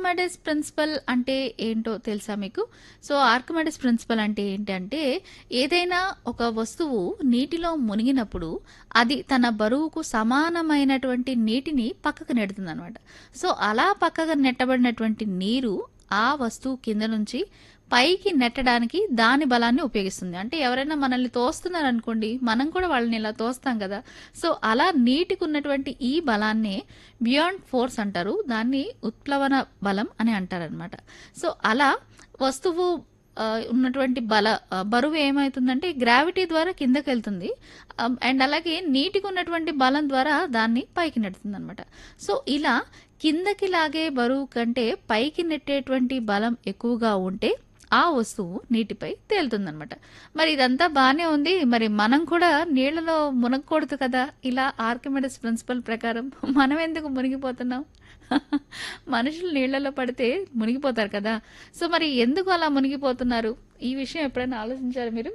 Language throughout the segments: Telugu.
ఆర్కిమెడిస్ ప్రిన్సిపల్ అంటే ఏంటో తెలుసా మీకు సో ఆర్కిమెడిస్ ప్రిన్సిపల్ అంటే ఏంటంటే ఏదైనా ఒక వస్తువు నీటిలో మునిగినప్పుడు అది తన బరువుకు సమానమైనటువంటి నీటిని పక్కకు నెడుతుంది అనమాట సో అలా పక్కకు నెట్టబడినటువంటి నీరు ఆ వస్తువు కింద నుంచి పైకి నెట్టడానికి దాని బలాన్ని ఉపయోగిస్తుంది అంటే ఎవరైనా మనల్ని తోస్తున్నారు అనుకోండి మనం కూడా వాళ్ళని ఇలా తోస్తాం కదా సో అలా నీటికి ఉన్నటువంటి ఈ బలాన్నే బియాండ్ ఫోర్స్ అంటారు దాన్ని ఉత్ప్లవన బలం అని అంటారనమాట సో అలా వస్తువు ఆ, ఉన్నటువంటి బల ఆ, బరువు ఏమవుతుందంటే గ్రావిటీ ద్వారా కిందకి వెళ్తుంది అండ్ అలాగే నీటికి ఉన్నటువంటి బలం ద్వారా దాన్ని పైకి నెడుతుంది అనమాట సో ఇలా కిందకి లాగే బరువు కంటే పైకి నెట్టేటువంటి బలం ఎక్కువగా ఉంటే ఆ వస్తువు నీటిపై తేలుతుందన్నమాట మరి ఇదంతా బాగానే ఉంది మరి మనం కూడా నీళ్లలో మునగకూడదు కదా ఇలా ఆర్కిమెడిస్ ప్రిన్సిపల్ ప్రకారం మనం ఎందుకు మునిగిపోతున్నాం మనుషులు నీళ్లలో పడితే మునిగిపోతారు కదా సో మరి ఎందుకు అలా మునిగిపోతున్నారు ఈ విషయం ఎప్పుడైనా ఆలోచించారు మీరు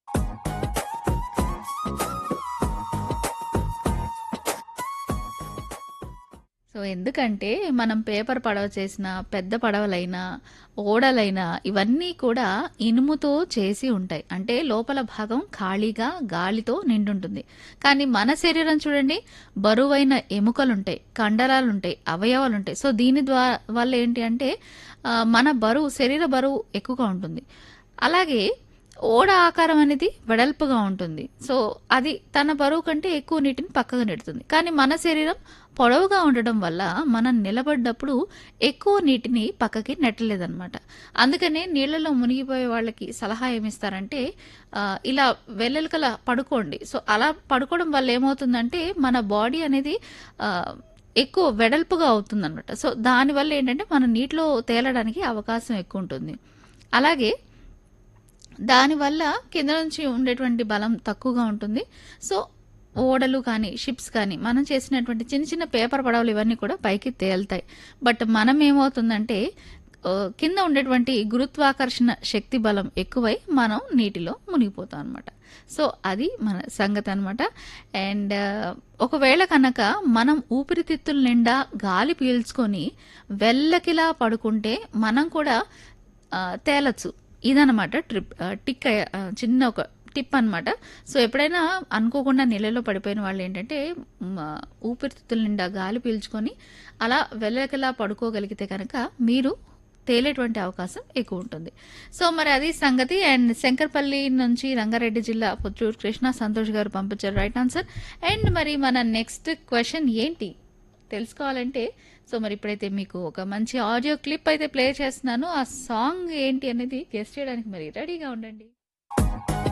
సో ఎందుకంటే మనం పేపర్ పడవ చేసిన పెద్ద పడవలైనా ఓడలైనా ఇవన్నీ కూడా ఇనుముతో చేసి ఉంటాయి అంటే లోపల భాగం ఖాళీగా గాలితో నిండుంటుంది కానీ మన శరీరం చూడండి బరువైన ఎముకలుంటాయి కండరాలుంటాయి అవయవాలుంటాయి సో దీని ద్వారా వల్ల ఏంటి అంటే ఆ, మన బరువు శరీర బరువు ఎక్కువగా ఉంటుంది అలాగే ఓడ ఆకారం అనేది వెడల్పుగా ఉంటుంది సో అది తన బరువు కంటే ఎక్కువ నీటిని పక్కకు నెడుతుంది కానీ మన శరీరం పొడవుగా ఉండడం వల్ల మనం నిలబడ్డప్పుడు ఎక్కువ నీటిని పక్కకి నెట్టలేదన్నమాట అందుకనే నీళ్లలో మునిగిపోయే వాళ్ళకి సలహా ఏమిస్తారంటే ఆ, ఇలా వెల్లెలకలా పడుకోండి సో అలా పడుకోవడం వల్ల ఏమవుతుందంటే మన బాడీ అనేది ఆ, ఎక్కువ వెడల్పుగా అవుతుందన్నమాట సో దానివల్ల ఏంటంటే మన నీటిలో తేలడానికి అవకాశం ఎక్కువ ఉంటుంది అలాగే దానివల్ల కింద నుంచి ఉండేటువంటి బలం తక్కువగా ఉంటుంది సో ఓడలు కానీ షిప్స్ కానీ మనం చేసినటువంటి చిన్న చిన్న పేపర్ పడవలు ఇవన్నీ కూడా పైకి తేలుతాయి బట్ మనం ఏమవుతుందంటే ఆ, కింద ఉండేటువంటి గురుత్వాకర్షణ శక్తి బలం ఎక్కువై మనం నీటిలో మునిగిపోతాం అనమాట సో అది మన సంగతి అనమాట అండ్ ఒకవేళ కనుక మనం ఊపిరితిత్తుల నిండా గాలి పీల్చుకొని వెల్లకిలా పడుకుంటే మనం కూడా ఆ, తేలచ్చు ఇదనమాట ట్రిప్ ఆ, టిక్ అయ్య- ఆ, చిన్న ఒక టిప్ అన్నమాట సో ఎప్పుడైనా అనుకోకుండా నీళ్ళలో పడిపోయిన వాళ్ళు ఏంటంటే మ, ఊపిరితిత్తుల నిండా గాలి పీల్చుకొని అలా వెళ్ళకలా పడుకోగలిగితే కనుక మీరు తేలేటువంటి అవకాశం ఎక్కువ ఉంటుంది సో మరి అది సంగతి అండ్ శంకర్పల్లి నుంచి రంగారెడ్డి జిల్లా పుత్తూరు కృష్ణ సంతోష్ గారు పంపించారు రైట్ ఆన్సర్ అండ్ మరి మన నెక్స్ట్ క్వశ్చన్ ఏంటి తెలుసుకోవాలంటే సో మరి ఇప్పుడైతే మీకు ఒక మంచి ఆడియో క్లిప్ అయితే ప్లే చేస్తున్నాను ఆ సాంగ్ ఏంటి అనేది గెస్ట్ చేయడానికి మరి రెడీగా ఉండండి